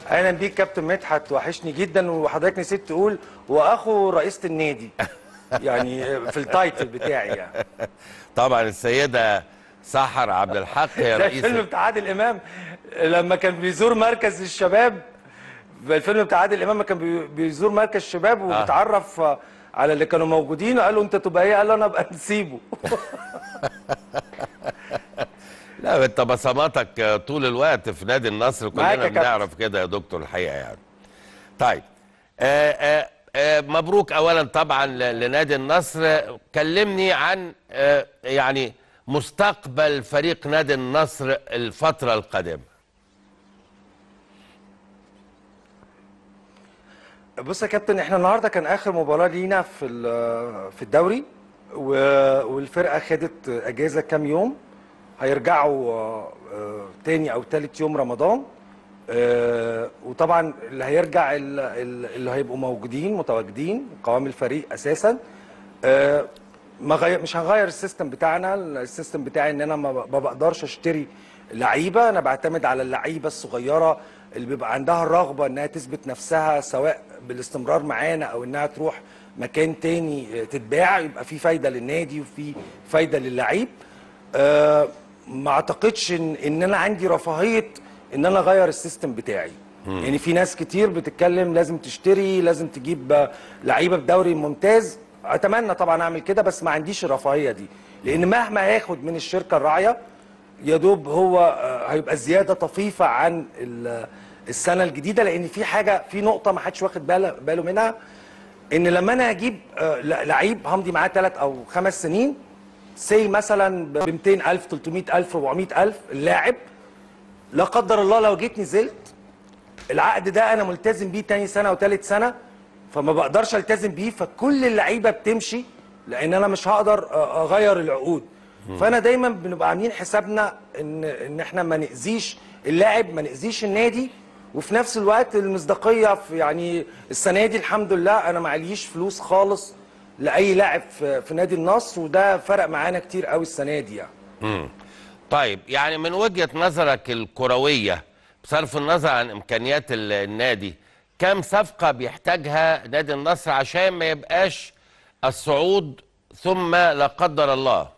اهلا بيك كابتن مدحت وحشني جدا وحضرتك نسيت تقول واخو رئيسه النادي يعني في التايتل بتاعي يعني طبعا السيده سحر عبد الحق هي ده الفيلم رئيسه بتاع عادل امام لما كان بيزور مركز الشباب الفيلم بتاع عادل امام لما كان بي- بيزور مركز الشباب وبيتعرف على اللي كانوا موجودين قال له انت تبقى ايه قال له انا ابقى نسيبه لا انت بصماتك طول الوقت في نادي النصر معاك كلنا يا كابتن. بنعرف كده يا دكتور الحقيقه يعني طيب آه آه آه مبروك اولا طبعا ل- لنادي النصر كلمني عن آه يعني مستقبل فريق نادي النصر الفتره القادمه بص يا كابتن احنا النهارده كان اخر مباراه لينا في ال- في الدوري و- والفرقه خدت اجازه كام يوم هيرجعوا آه، آه، تاني او تالت يوم رمضان آه، وطبعا اللي هيرجع ال- ال- اللي هيبقوا موجودين متواجدين قوام الفريق اساسا آه، ما غير مش هنغير السيستم بتاعنا السيستم بتاعي ان انا ما ب- ما بقدرش اشتري لعيبه انا بعتمد على اللعيبه الصغيره اللي بيبقى عندها الرغبه انها تثبت نفسها سواء بالاستمرار معانا او انها تروح مكان تاني آه، تتباع يبقى في فايده للنادي وفي فايده للعيب آه، ما اعتقدش ان ان انا عندي رفاهيه ان انا اغير السيستم بتاعي يعني في ناس كتير بتتكلم لازم تشتري لازم تجيب آه، لعيبه بدوري ممتاز اتمنى طبعا اعمل كده بس ما عنديش الرفاهيه دي لان مهما هاخد من الشركه الراعيه يا دوب هو آه، هيبقى زياده طفيفه عن ال- السنه الجديده لان في حاجه في نقطه ما حدش واخد باله باله منها ان لما انا اجيب آه، ل- لعيب همضي معاه ثلاث او خمس سنين سي مثلا ب 200000 300000 400000 اللاعب لا قدر الله لو جيت نزلت العقد ده انا ملتزم بيه تاني سنه وتالت سنه فما بقدرش التزم بيه فكل اللعيبه بتمشي لان انا مش هقدر أ- اغير العقود فانا دايما بنبقى عاملين حسابنا ان ان احنا ما ناذيش اللاعب ما ناذيش النادي وفي نفس الوقت المصداقيه في يعني السنه دي الحمد لله انا معليش فلوس خالص لاي لاعب في, في نادي النصر وده فرق معانا كتير قوي السنه دي يعني طيب يعني من وجهة نظرك الكروية بصرف النظر عن إمكانيات ال- النادي كم صفقة بيحتاجها نادي النصر عشان ما يبقاش الصعود ثم لا قدر الله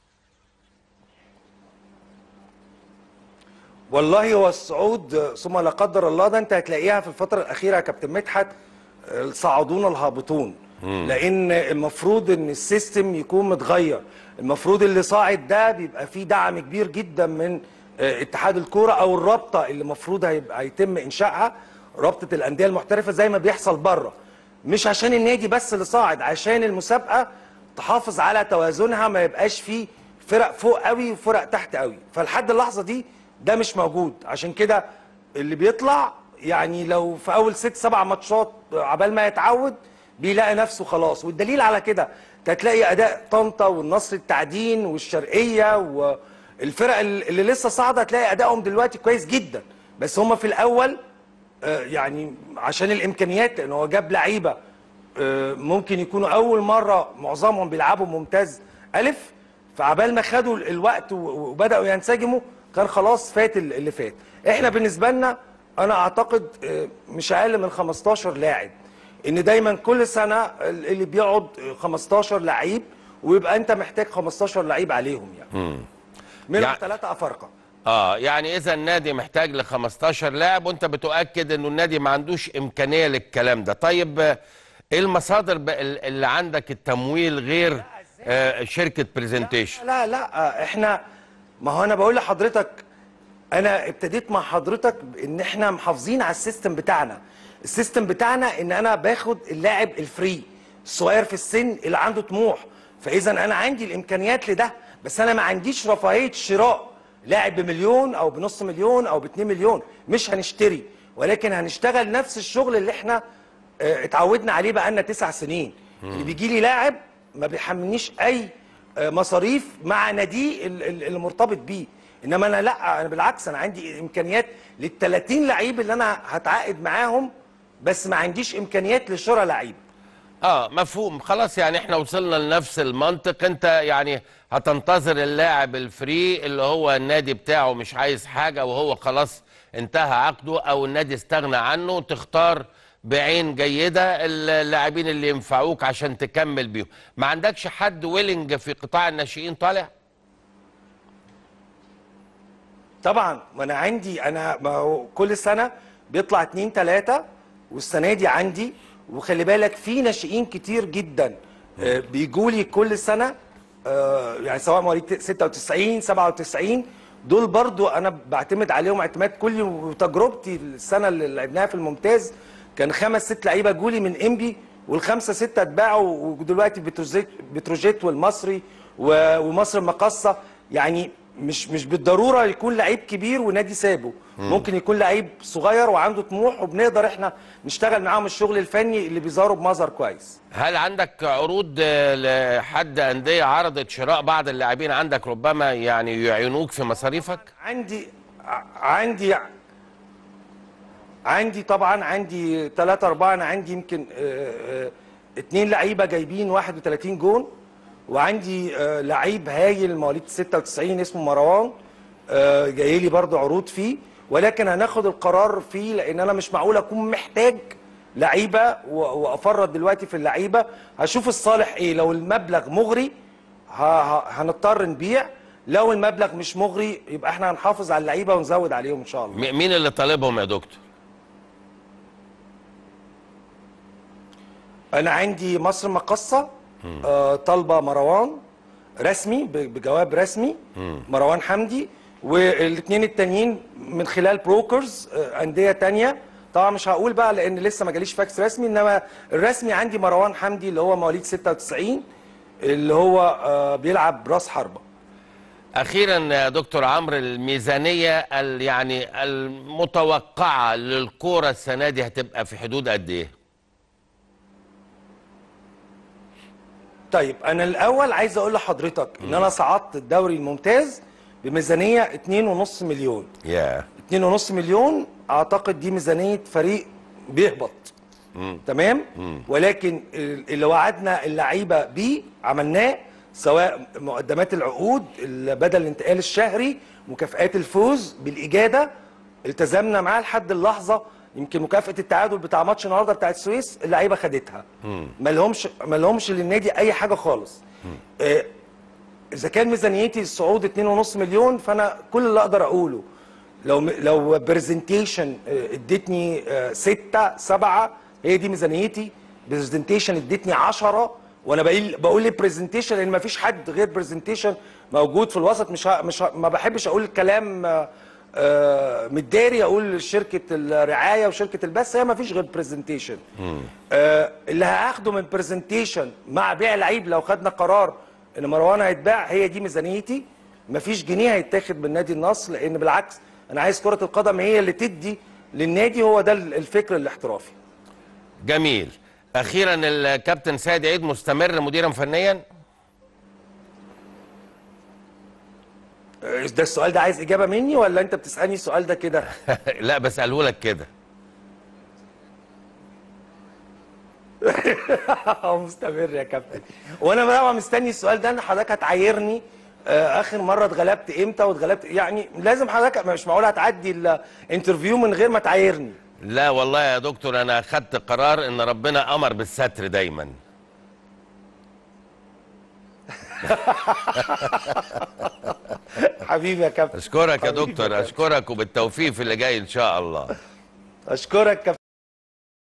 والله هو الصعود ثم لا قدر الله ده انت هتلاقيها في الفتره الاخيره يا كابتن مدحت الصاعدون الهابطون لان المفروض ان السيستم يكون متغير المفروض اللي صاعد ده بيبقى فيه دعم كبير جدا من آه، اتحاد الكوره او الرابطه اللي المفروض هيبقى هيتم انشائها رابطه الانديه المحترفه زي ما بيحصل بره مش عشان النادي بس اللي صاعد عشان المسابقه تحافظ على توازنها ما يبقاش فيه فرق فوق قوي وفرق تحت قوي فلحد اللحظه دي ده مش موجود عشان كده اللي بيطلع يعني لو في اول ست سبع ماتشات عبال ما يتعود بيلاقي نفسه خلاص والدليل على كده انت هتلاقي اداء طنطا والنصر التعدين والشرقيه والفرق اللي لسه صاعده هتلاقي ادائهم دلوقتي كويس جدا بس هم في الاول آه، يعني عشان الامكانيات لان هو جاب لعيبه آه، ممكن يكونوا اول مره معظمهم بيلعبوا ممتاز الف فعبال ما خدوا الوقت و- وبداوا ينسجموا كان خلاص فات ال- اللي فات احنا بالنسبه لنا انا اعتقد آه، مش اقل من 15 لاعب ان دايما كل سنه ال- اللي بيقعد 15 لعيب ويبقى انت محتاج 15 لعيب عليهم يعني منهم يعني- ثلاثه افارقه اه يعني اذا النادي محتاج ل 15 لاعب وانت بتؤكد انه النادي ما عندوش امكانيه للكلام ده طيب آه، ايه المصادر بقى ال- اللي عندك التمويل غير آه شركه برزنتيشن لا لا احنا ما هو انا بقول لحضرتك انا ابتديت مع حضرتك ان احنا محافظين على السيستم بتاعنا السيستم بتاعنا ان انا باخد اللاعب الفري الصغير في السن اللي عنده طموح فاذا انا عندي الامكانيات لده بس انا ما عنديش رفاهيه شراء لاعب بمليون او بنص مليون او باتنين مليون مش هنشتري ولكن هنشتغل نفس الشغل اللي احنا اه، اتعودنا عليه بقالنا تسع سنين اللي بيجي لي لاعب ما بيحملنيش اي اه، مصاريف مع ناديه ال- ال- اللي مرتبط بيه انما انا لا انا بالعكس انا عندي امكانيات لل 30 لعيب اللي انا هتعاقد معاهم بس ما عنديش امكانيات لشراء لعيب اه مفهوم خلاص يعني احنا وصلنا لنفس المنطق انت يعني هتنتظر اللاعب الفري اللي هو النادي بتاعه مش عايز حاجة وهو خلاص انتهى عقده او النادي استغنى عنه تختار بعين جيدة اللاعبين اللي ينفعوك عشان تكمل بيهم ما عندكش حد ويلنج في قطاع الناشئين طالع طبعا ما انا عندي انا ما هو كل سنه بيطلع اتنين تلاته والسنه دي عندي وخلي بالك في ناشئين كتير جدا آه، بيجوا لي كل سنه آه، يعني سواء مواليد 96 97 دول برضو انا بعتمد عليهم اعتماد كلي وتجربتي السنه اللي لعبناها في الممتاز كان خمس ست لعيبه جولي من انبي والخمسه سته اتباعوا ودلوقتي بتروجيت بتروجيت والمصري و- ومصر المقاصه يعني مش مش بالضروره يكون لعيب كبير ونادي سابه ممكن يكون لعيب صغير وعنده طموح وبنقدر احنا نشتغل معاهم الشغل الفني اللي بيظهروا بمظهر كويس هل عندك عروض آه، لحد أندية عرضت شراء بعض اللاعبين عندك ربما يعني يعينوك في مصاريفك عندي ع- عندي عندي طبعا عندي ثلاثة أربعة أنا عندي يمكن آه، آه، اتنين لعيبة جايبين 31 جون وعندي آه، لعيب هايل مواليد 96 اسمه مروان آه، جاي لي برضه عروض فيه ولكن هناخد القرار فيه لأن أنا مش معقول أكون محتاج لعيبة و- وأفرط دلوقتي في اللعيبة هشوف الصالح إيه لو المبلغ مغري ه- ه- هنضطر نبيع لو المبلغ مش مغري يبقى احنا هنحافظ على اللعيبه ونزود عليهم ان شاء الله م- مين اللي طالبهم يا دكتور انا عندي مصر مقصه آه طالبه مروان رسمي ب- بجواب رسمي مروان حمدي والاثنين التانيين من خلال بروكرز آه انديه تانية طبعا مش هقول بقى لان لسه ما جاليش فاكس رسمي انما الرسمي عندي مروان حمدي اللي هو مواليد 96 اللي هو آه بيلعب راس حربه أخيرا يا دكتور عمرو الميزانية ال- يعني المتوقعة للكورة السنة دي هتبقى في حدود قد إيه؟ طيب انا الاول عايز اقول لحضرتك ان انا صعدت الدوري الممتاز بميزانيه 2.5 مليون يا 2.5 مليون اعتقد دي ميزانيه فريق بيهبط تمام ولكن ال- اللي وعدنا اللعيبه بيه عملناه سواء مقدمات العقود ال- بدل الانتقال الشهري مكافئات الفوز بالاجاده التزمنا معاه لحد اللحظه يمكن مكافاه التعادل بتاع ماتش النهارده بتاع السويس اللعيبه خدتها ما لهمش ما لهمش للنادي اي حاجه خالص آه، اذا كان ميزانيتي الصعود 2.5 مليون فانا كل اللي اقدر اقوله لو لو برزنتيشن ادتني 6 7 هي دي ميزانيتي برزنتيشن ادتني 10 وانا بقول بقول لي برزنتيشن لان ما فيش حد غير برزنتيشن موجود في الوسط مش ه- مش ه- ما بحبش اقول الكلام آه، آه، متداري اقول شركه الرعايه وشركه البث هي ما فيش غير برزنتيشن آه، اللي هاخده من برزنتيشن مع بيع لعيب لو خدنا قرار ان مروان هيتباع هي دي ميزانيتي مفيش جنيه هيتاخد من نادي النصر لان بالعكس انا عايز كره القدم هي اللي تدي للنادي هو ده الفكر الاحترافي جميل أخيرا الكابتن سيد عيد مستمر مديرا فنيا آه، ده السؤال ده عايز اجابه مني ولا انت بتسالني السؤال ده كده لا بسأله لك كده مستمر يا كابتن وانا طبعا مستني السؤال ده ان حضرتك هتعايرني آه، اخر مره اتغلبت امتى واتغلبت يعني لازم حضرتك مش معقول هتعدي الانترفيو من غير ما تعايرني لا والله يا دكتور أنا أخدت قرار إن ربنا أمر بالستر دايما حبيبي يا كابتن أشكرك يا حبيبي دكتور كابتن. أشكرك وبالتوفيق في اللي جاي إن شاء الله اشكرك كابتن